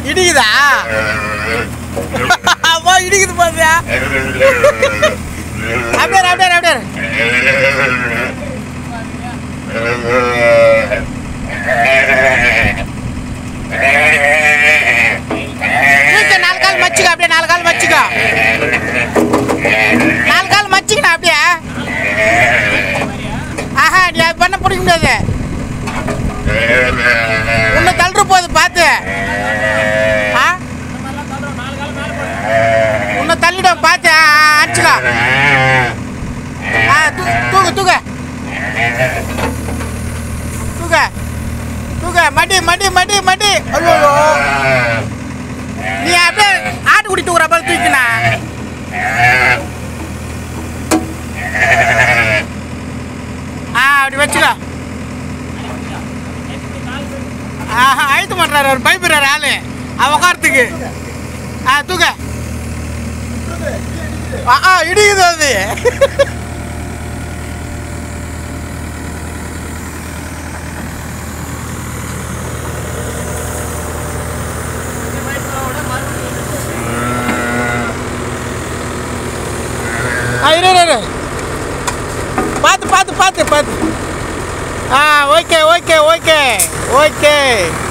இடிக்குதா அம்மா இடிக்குது பாத்தியா அப்படியே இரு, அப்படியே இரு, அப்படியே இரு. தூக்க நாலு கால் மச்சுக்க அப்படியே நாலு கால் மச்சுக்க நாலு கால் மச்சுக்கணும் அப்படியே ஆஹா நீ அது பண்ண பிடிக்க முடியாது உன்னை தள்ளுற போகுது பார்த்து ஆ உன்னை தள்ளிடும் பார்த்து ஆ, ஆ, அடிச்சுக்கோ ஆ தூ தூக்கு தூக்கு தூக்க தூக்க மடி மடி மடி மடி ஐயோ நீ அப்படியே ஆட்டுக்குடி தூக்குற மாதிரி தூக்கினா ஆ அப்படி வச்சுக்கோ ஆஹா அழுத்த மாட்டாரு அவர் பயப்படுறாரு ஆளு அவன் உட்காரத்துக்கு ஆ தூக்க ஆ ஆ இடிக்குது அது ஆ இரு இரு, இரு பார்த்து பார்த்து பார்த்து பார்த்து ஆ ஓகே ஓகே ஓகே ஓகே